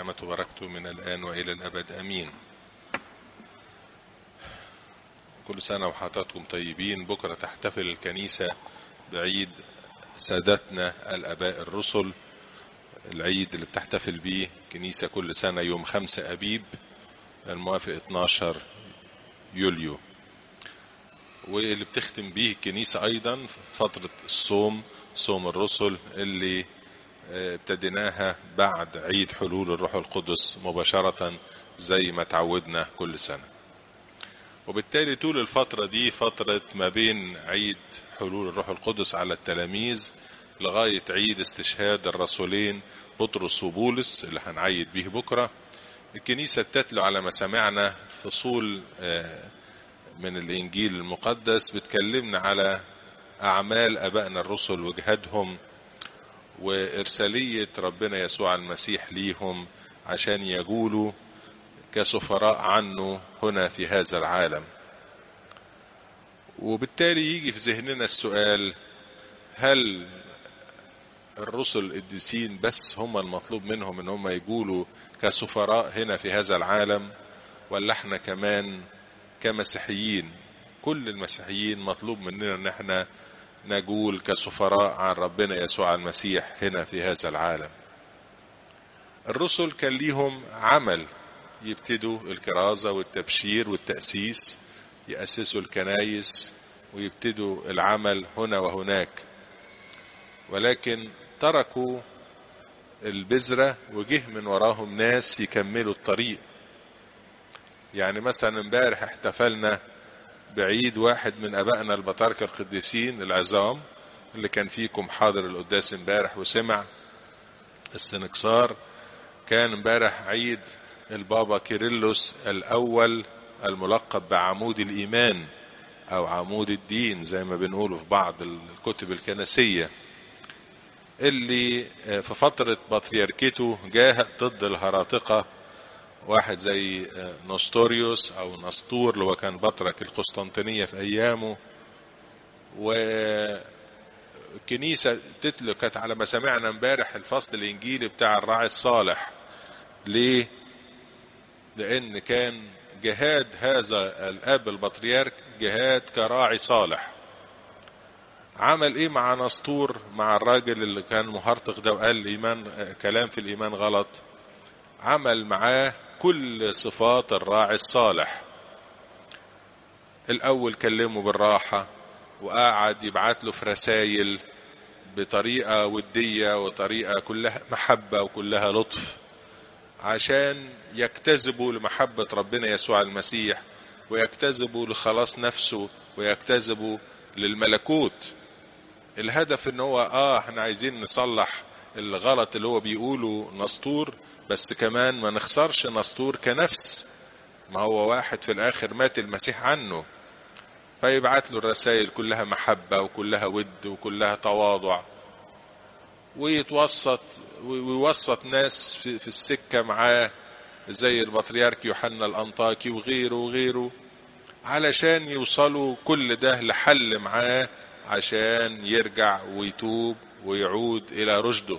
نعمة وبركته من الآن وإلى الأبد أمين كل سنة وحضراتكم طيبين بكرة تحتفل الكنيسة بعيد سادتنا الآباء الرسل العيد اللي بتحتفل بيه كنيسة كل سنة يوم خمسة أبيب الموافق 12 يوليو واللي بتختم بيه الكنيسة أيضا فترة الصوم صوم الرسل اللي ابتديناها بعد عيد حلول الروح القدس مباشرة زي ما تعودنا كل سنة وبالتالي طول الفترة دي فترة ما بين عيد حلول الروح القدس على التلاميذ لغاية عيد استشهاد الرسولين بطرس وبولس اللي هنعيد بيه بكرة الكنيسة تتلو على مسامعنا فصول من الإنجيل المقدس بتكلمنا على أعمال أبائنا الرسل وجهادهم وإرسالية ربنا يسوع المسيح ليهم عشان يقولوا كسفراء عنه هنا في هذا العالم وبالتالي يجي في ذهننا السؤال هل الرسل القديسين بس هم المطلوب منهم ان هم يقولوا كسفراء هنا في هذا العالم ولا احنا كمان كمسيحيين كل المسيحيين مطلوب مننا ان احنا نقول كسفراء عن ربنا يسوع المسيح هنا في هذا العالم الرسل كان ليهم عمل يبتدوا الكرازة والتبشير والتأسيس يأسسوا الكنايس ويبتدوا العمل هنا وهناك ولكن تركوا البذرة وجه من وراهم ناس يكملوا الطريق يعني مثلا امبارح احتفلنا بعيد واحد من ابائنا البطاركة القديسين العظام اللي كان فيكم حاضر القداس امبارح وسمع السنكسار كان امبارح عيد البابا كيرلس الاول الملقب بعمود الايمان او عمود الدين زي ما بنقوله في بعض الكتب الكنسيه اللي في فترة بطريركته جاهد ضد الهراطقة واحد زي نستوريوس او نسطور اللي هو كان بطرك القسطنطينية في ايامه والكنيسة تتلو كانت على ما سمعنا امبارح الفصل الانجيلي بتاع الراعي الصالح ليه لان كان جهاد هذا الاب البطريرك جهاد كراعي صالح عمل ايه مع نسطور مع الراجل اللي كان مهرطق ده وقال الايمان كلام في الايمان غلط عمل معاه كل صفات الراعي الصالح الاول كلمه بالراحة وقعد يبعت له في رسائل بطريقة ودية وطريقة كلها محبة وكلها لطف عشان يجتذبوا لمحبة ربنا يسوع المسيح ويجتذبوا لخلاص نفسه ويجتذبوا للملكوت الهدف ان هو اه احنا عايزين نصلح الغلط اللي هو بيقوله نسطور بس كمان ما نخسرش نسطور كنفس ما هو واحد في الاخر مات المسيح عنه فيبعت له الرسائل كلها محبة وكلها ود وكلها تواضع ويتوسط ويوسط ناس في, في السكة معاه زي البطريرك يوحنا الأنطاكي وغيره وغيره علشان يوصلوا كل ده لحل معاه عشان يرجع ويتوب ويعود إلى رشده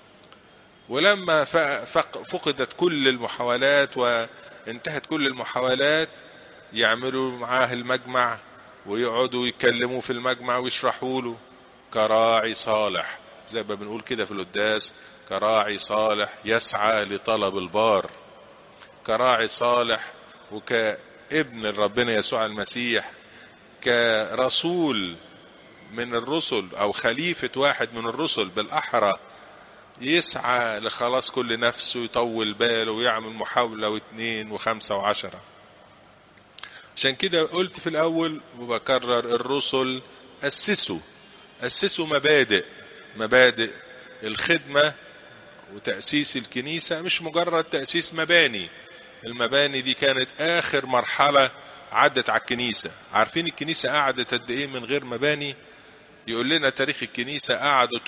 ولما فقدت كل المحاولات وانتهت كل المحاولات يعملوا معاه المجمع ويقعدوا يتكلموا في المجمع ويشرحوا له كراعي صالح زي ما بنقول كده في القداس كراعي صالح يسعى لطلب البار كراعي صالح وكابن ربنا يسوع المسيح كرسول من الرسل او خليفة واحد من الرسل بالاحرى يسعى لخلاص كل نفس ويطول باله ويعمل محاولة واثنين وخمسة وعشرة عشان كده قلت في الاول وبكرر الرسل اسسوا اسسوا مبادئ مبادئ الخدمة وتأسيس الكنيسة مش مجرد تأسيس مباني المباني دي كانت آخر مرحلة عدت على الكنيسة عارفين الكنيسة قعدت قد إيه من غير مباني يقول لنا تاريخ الكنيسة قعدوا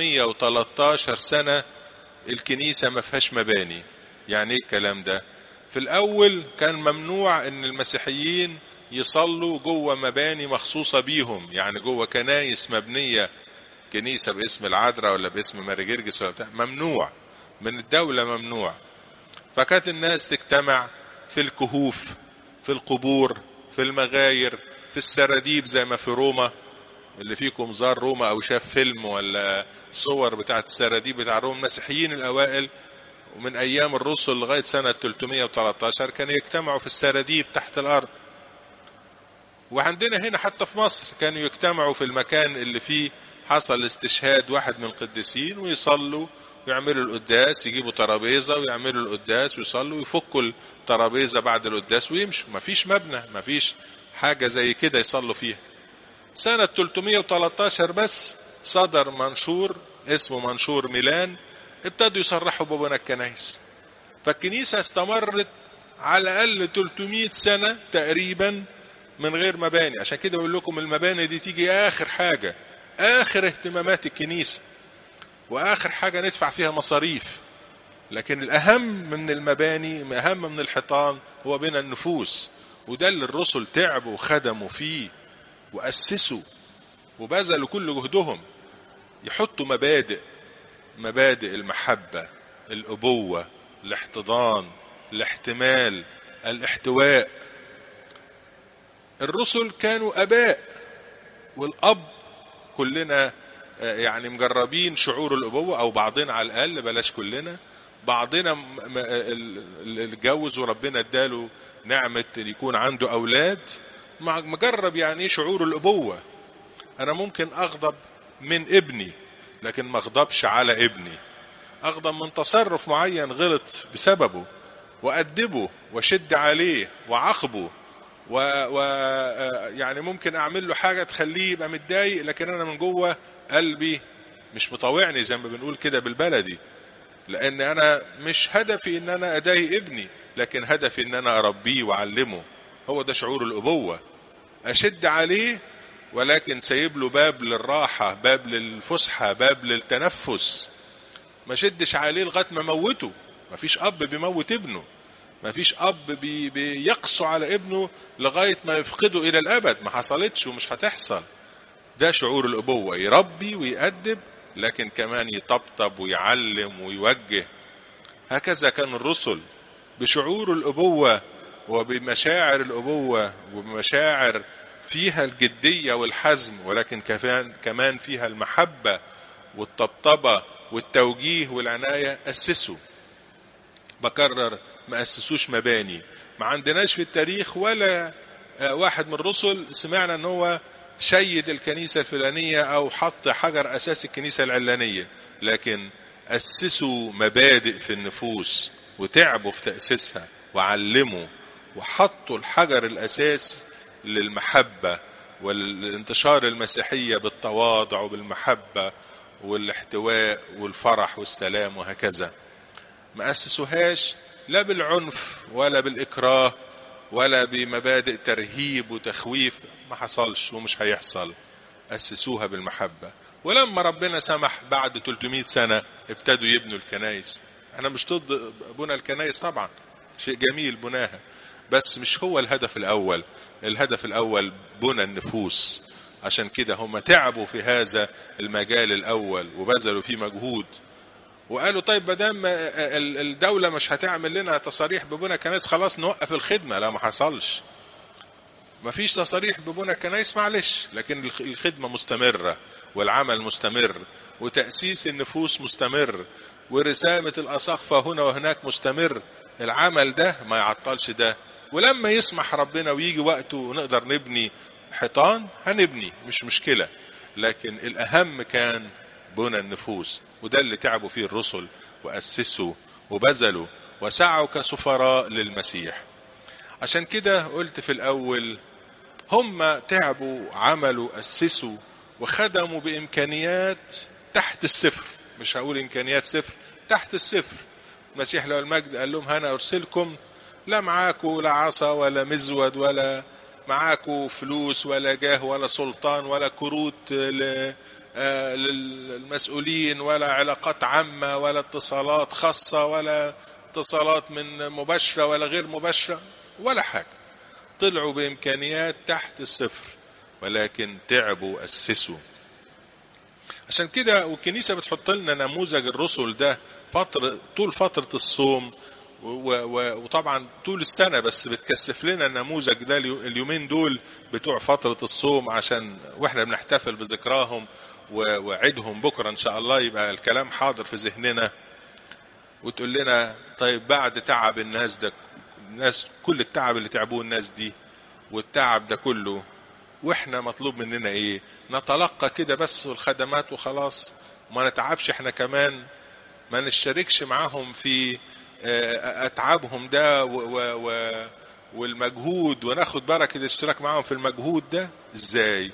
313 سنة الكنيسة ما فيهاش مباني يعني ايه الكلام ده في الأول كان ممنوع ان المسيحيين يصلوا جوه مباني مخصوصة بيهم يعني جوه كنايس مبنية كنيسة باسم العذراء ولا باسم ماري جرجس ولا بتاع ممنوع من الدولة ممنوع فكانت الناس تجتمع في الكهوف في القبور في المغاير في السراديب زي ما في روما اللي فيكم زار روما او شاف فيلم ولا صور بتاعت السراديب بتاع روما المسيحيين الاوائل ومن ايام الرسل لغايه سنه 313 كانوا يجتمعوا في السراديب تحت الارض وعندنا هنا حتى في مصر كانوا يجتمعوا في المكان اللي فيه حصل استشهاد واحد من القديسين ويصلوا ويعملوا القداس يجيبوا ترابيزه ويعملوا القداس ويصلوا ويفكوا الترابيزه بعد القداس ويمشوا مفيش مبنى مفيش حاجه زي كده يصلوا فيها سنة 313 بس صدر منشور اسمه منشور ميلان ابتدوا يصرحوا ببنى الكنائس فالكنيسة استمرت على الأقل 300 سنة تقريبا من غير مباني عشان كده بقول لكم المباني دي تيجي آخر حاجة آخر اهتمامات الكنيسة وآخر حاجة ندفع فيها مصاريف لكن الأهم من المباني أهم من الحيطان هو بين النفوس وده اللي الرسل تعبوا وخدموا فيه وأسسوا وبذلوا كل جهدهم يحطوا مبادئ مبادئ المحبة الأبوة الاحتضان الاحتمال الاحتواء الرسل كانوا أباء والأب كلنا يعني مجربين شعور الأبوة أو بعضنا على الأقل بلاش كلنا بعضنا اللي اتجوز وربنا اداله نعمة يكون عنده أولاد مجرب يعني ايه شعور الأبوة أنا ممكن أغضب من ابني لكن ما أغضبش على ابني أغضب من تصرف معين غلط بسببه وأدبه وشد عليه وعاقبه و... و يعني ممكن أعمل له حاجة تخليه يبقى متضايق لكن أنا من جوه قلبي مش مطوعني زي ما بنقول كده بالبلدي لأن أنا مش هدفي إن أنا أضايق ابني لكن هدفي إن أنا أربيه وأعلمه هو ده شعور الأبوة أشد عليه ولكن سايب له باب للراحة باب للفسحة باب للتنفس ما شدش عليه لغاية ما موته ما فيش أب بيموت ابنه ما فيش أب بي بيقسو على ابنه لغاية ما يفقده إلى الأبد ما حصلتش ومش هتحصل ده شعور الأبوة يربي ويأدب لكن كمان يطبطب ويعلم ويوجه هكذا كان الرسل بشعور الأبوة وبمشاعر الأبوة وبمشاعر فيها الجدية والحزم ولكن كمان كمان فيها المحبة والطبطبة والتوجيه والعناية أسسوا بكرر ما أسسوش مباني ما عندناش في التاريخ ولا واحد من الرسل سمعنا ان هو شيد الكنيسة الفلانية او حط حجر اساس الكنيسة العلانية لكن اسسوا مبادئ في النفوس وتعبوا في تأسيسها وعلموا وحطوا الحجر الاساس للمحبة والانتشار المسيحية بالتواضع وبالمحبة والاحتواء والفرح والسلام وهكذا ما أسسوهاش لا بالعنف ولا بالإكراه ولا بمبادئ ترهيب وتخويف ما حصلش ومش هيحصل أسسوها بالمحبة ولما ربنا سمح بعد 300 سنة ابتدوا يبنوا الكنائس أنا مش ضد بنى الكنائس طبعا شيء جميل بناها بس مش هو الهدف الأول الهدف الأول بنى النفوس عشان كده هم تعبوا في هذا المجال الأول وبذلوا فيه مجهود وقالوا طيب ما دام الدولة مش هتعمل لنا تصاريح ببنى كنائس خلاص نوقف الخدمة لا ما حصلش ما فيش تصاريح ببنى كنائس معلش لكن الخدمة مستمرة والعمل مستمر وتأسيس النفوس مستمر ورسامة الأساقفة هنا وهناك مستمر العمل ده ما يعطلش ده ولما يسمح ربنا ويجي وقته ونقدر نبني حيطان هنبني مش مشكلة لكن الأهم كان بنى النفوس وده اللي تعبوا فيه الرسل وأسسوا وبذلوا وسعوا كسفراء للمسيح عشان كده قلت في الأول هم تعبوا عملوا أسسوا وخدموا بإمكانيات تحت الصفر مش هقول إمكانيات صفر تحت الصفر المسيح له المجد قال لهم أنا أرسلكم لا معاكوا لا عصا ولا مزود ولا معاكوا فلوس ولا جاه ولا سلطان ولا كروت للمسؤولين ولا علاقات عامة ولا اتصالات خاصة ولا اتصالات من مباشرة ولا غير مباشرة ولا حاجة طلعوا بإمكانيات تحت الصفر ولكن تعبوا أسسوا عشان كده والكنيسة بتحط لنا نموذج الرسل ده فترة طول فترة الصوم وطبعا طول السنة بس بتكثف لنا النموذج ده اليومين دول بتوع فترة الصوم عشان واحنا بنحتفل بذكراهم وعيدهم بكرة ان شاء الله يبقى الكلام حاضر في ذهننا وتقول لنا طيب بعد تعب الناس ده الناس كل التعب اللي تعبوه الناس دي والتعب ده كله واحنا مطلوب مننا ايه نتلقى كده بس الخدمات وخلاص ما نتعبش احنا كمان ما نشتركش معاهم في اتعابهم ده و و والمجهود وناخد بركة الاشتراك معاهم في المجهود ده ازاي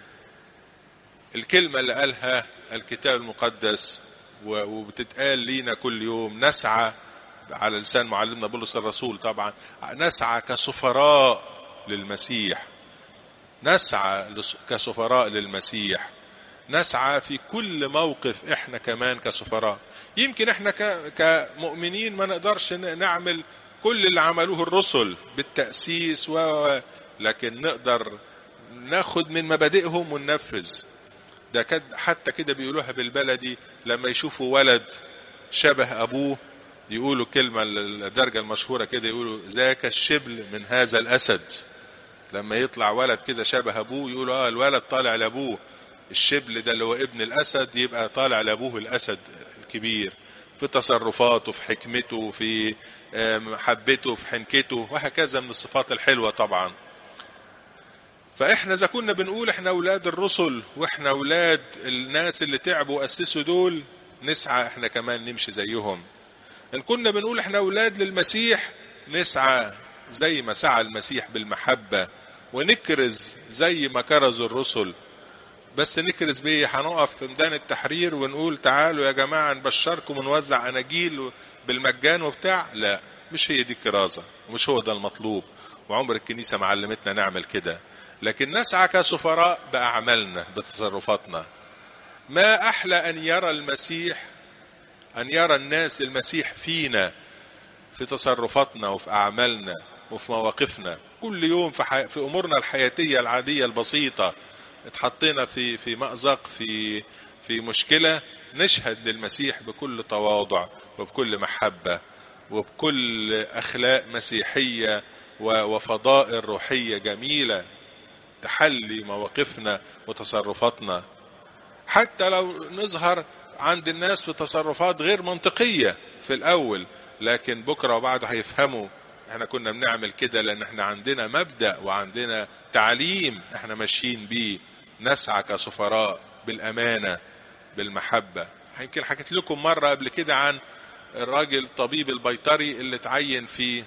الكلمة اللي قالها الكتاب المقدس وبتتقال لينا كل يوم نسعى على لسان معلمنا بولس الرسول طبعا نسعى كسفراء للمسيح نسعى كسفراء للمسيح نسعى في كل موقف احنا كمان كسفراء يمكن احنا كمؤمنين ما نقدرش نعمل كل اللي عملوه الرسل بالتأسيس و لكن نقدر ناخد من مبادئهم وننفذ ده كد حتى كده بيقولوها بالبلدي لما يشوفوا ولد شبه ابوه يقولوا كلمة الدرجة المشهورة كده يقولوا ذاك الشبل من هذا الأسد لما يطلع ولد كده شبه أبوه يقولوا آه الولد طالع لأبوه الشبل ده اللي هو ابن الأسد يبقى طالع لأبوه الأسد الكبير في تصرفاته في حكمته في محبته في حنكته وهكذا من الصفات الحلوة طبعا فاحنا اذا كنا بنقول احنا اولاد الرسل واحنا اولاد الناس اللي تعبوا واسسوا دول نسعى احنا كمان نمشي زيهم ان كنا بنقول احنا اولاد للمسيح نسعى زي ما سعى المسيح بالمحبة ونكرز زي ما كرزوا الرسل بس نكرز بيه هنقف في ميدان التحرير ونقول تعالوا يا جماعة نبشركم ونوزع أناجيل بالمجان وبتاع لا مش هي دي الكرازة ومش هو ده المطلوب وعمر الكنيسة معلمتنا نعمل كده لكن نسعى كسفراء بأعمالنا بتصرفاتنا ما أحلى أن يرى المسيح أن يرى الناس المسيح فينا في تصرفاتنا وفي أعمالنا وفي مواقفنا كل يوم في, حي... في أمورنا الحياتية العادية البسيطة اتحطينا في في مأزق في في مشكلة نشهد للمسيح بكل تواضع وبكل محبة وبكل أخلاق مسيحية وفضائل روحية جميلة تحلي مواقفنا وتصرفاتنا حتى لو نظهر عند الناس في تصرفات غير منطقية في الأول لكن بكرة وبعده هيفهموا احنا كنا بنعمل كده لأن احنا عندنا مبدأ وعندنا تعليم احنا ماشيين بيه نسعى كسفراء بالأمانة بالمحبة يمكن حكيت لكم مرة قبل كده عن الراجل طبيب البيطري اللي اتعين في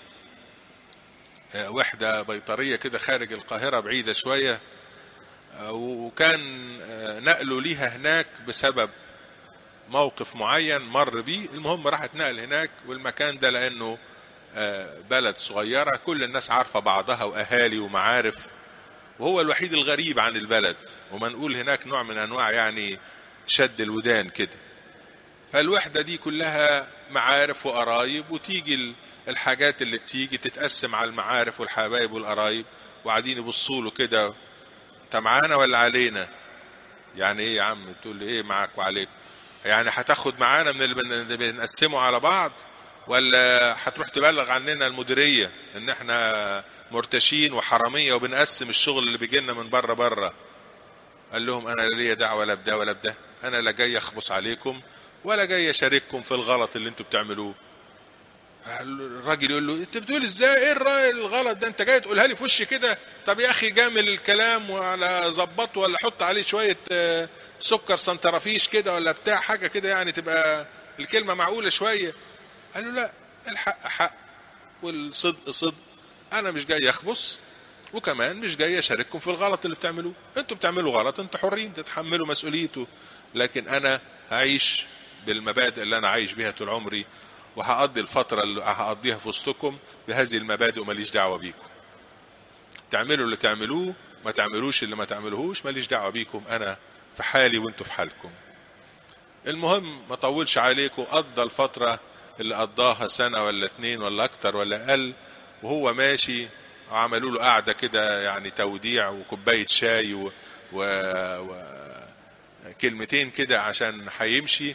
وحدة بيطرية كده خارج القاهرة بعيدة شوية وكان نقله ليها هناك بسبب موقف معين مر بيه المهم راح اتنقل هناك والمكان ده لانه بلد صغيرة كل الناس عارفة بعضها واهالي ومعارف وهو الوحيد الغريب عن البلد ومنقول هناك نوع من انواع يعني شد الودان كده فالوحدة دي كلها معارف وقرايب وتيجي الحاجات اللي بتيجي تتقسم على المعارف والحبايب والقرايب وقاعدين يبصوا له كده انت معانا ولا علينا يعني ايه يا عم تقول لي ايه معاك وعليك يعني هتاخد معانا من اللي بنقسمه على بعض ولا هتروح تبلغ عننا المديرية ان احنا مرتشين وحرامية وبنقسم الشغل اللي بيجي لنا من بره بره قال لهم انا لا ليا دعوة لا بده ولا بده انا لا جاي اخبص عليكم ولا جاي اشارككم في الغلط اللي انتوا بتعملوه الراجل يقول له انت بتقول ازاي ايه الراي الغلط ده انت جاي تقولها لي في وشي كده طب يا اخي جامل الكلام ولا ظبطه ولا حط عليه شويه سكر سنترافيش كده ولا بتاع حاجه كده يعني تبقى الكلمه معقوله شويه قال له لا الحق حق والصدق صدق انا مش جاي اخبص وكمان مش جاي اشارككم في الغلط اللي بتعملوه انتوا بتعملوا غلط انتوا حرين تتحملوا مسؤوليته لكن انا هعيش بالمبادئ اللي انا عايش بيها طول عمري وهقضي الفترة اللي هقضيها في وسطكم بهذه المبادئ وماليش دعوة بيكم تعملوا اللي تعملوه ما تعملوش اللي ما تعملوهوش ماليش دعوة بيكم أنا في حالي وانتوا في حالكم المهم ما طولش عليكم قضى الفترة اللي قضاها سنة ولا اتنين ولا أكتر ولا أقل وهو ماشي عملوا له قعدة كده يعني توديع وكوباية شاي و... و... و... كلمتين كده عشان هيمشي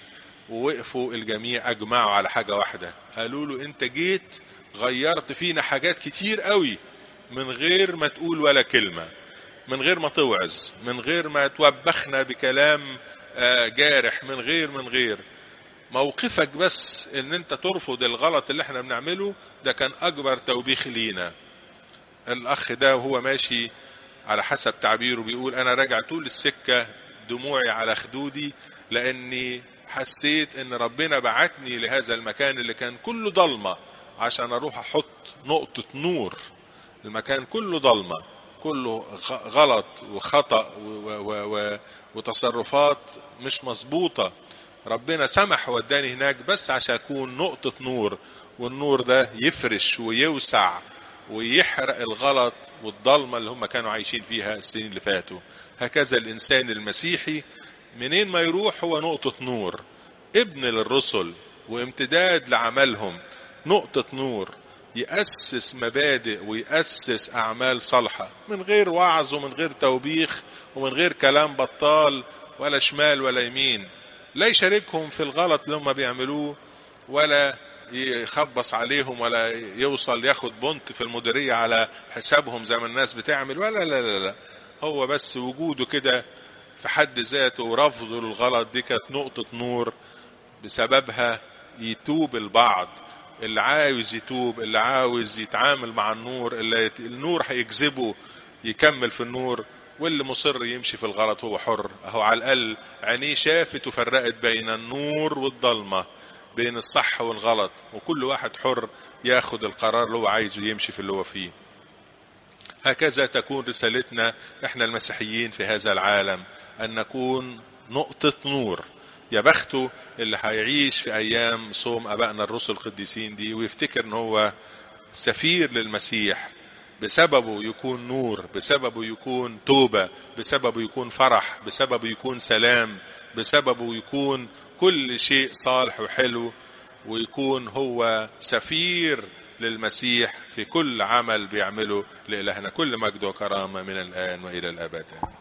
ووقفوا الجميع اجمعوا على حاجة واحدة قالوا له انت جيت غيرت فينا حاجات كتير قوي من غير ما تقول ولا كلمة من غير ما توعظ من غير ما توبخنا بكلام جارح من غير من غير موقفك بس ان انت ترفض الغلط اللي احنا بنعمله ده كان اكبر توبيخ لينا الاخ ده وهو ماشي على حسب تعبيره بيقول انا راجع طول السكة دموعي على خدودي لاني حسيت ان ربنا بعتني لهذا المكان اللي كان كله ضلمة عشان اروح احط نقطة نور المكان كله ضلمة كله غلط وخطأ وتصرفات مش مظبوطة ربنا سمح وداني هناك بس عشان اكون نقطة نور والنور ده يفرش ويوسع ويحرق الغلط والضلمة اللي هم كانوا عايشين فيها السنين اللي فاتوا هكذا الإنسان المسيحي منين ما يروح هو نقطة نور ابن للرسل وامتداد لعملهم نقطة نور يأسس مبادئ ويأسس أعمال صالحة من غير وعظ ومن غير توبيخ ومن غير كلام بطال ولا شمال ولا يمين لا يشاركهم في الغلط اللي هم بيعملوه ولا يخبص عليهم ولا يوصل ياخد بنت في المديرية على حسابهم زي ما الناس بتعمل ولا لا لا لا هو بس وجوده كده في حد ذاته ورفضه للغلط دي كانت نقطة نور بسببها يتوب البعض اللي عاوز يتوب اللي عاوز يتعامل مع النور اللي النور هيجذبه يكمل في النور واللي مصر يمشي في الغلط هو حر اهو على الاقل عينيه شافت وفرقت بين النور والضلمه بين الصح والغلط وكل واحد حر ياخد القرار اللي هو عايزه يمشي في اللي هو فيه هكذا تكون رسالتنا احنا المسيحيين في هذا العالم ان نكون نقطة نور يا بخته اللي هيعيش في ايام صوم ابائنا الرسل القديسين دي ويفتكر ان هو سفير للمسيح بسببه يكون نور بسببه يكون توبة بسببه يكون فرح بسببه يكون سلام بسببه يكون كل شيء صالح وحلو ويكون هو سفير للمسيح في كل عمل بيعمله لإلهنا كل مجد وكرامة من الآن وإلى الأبد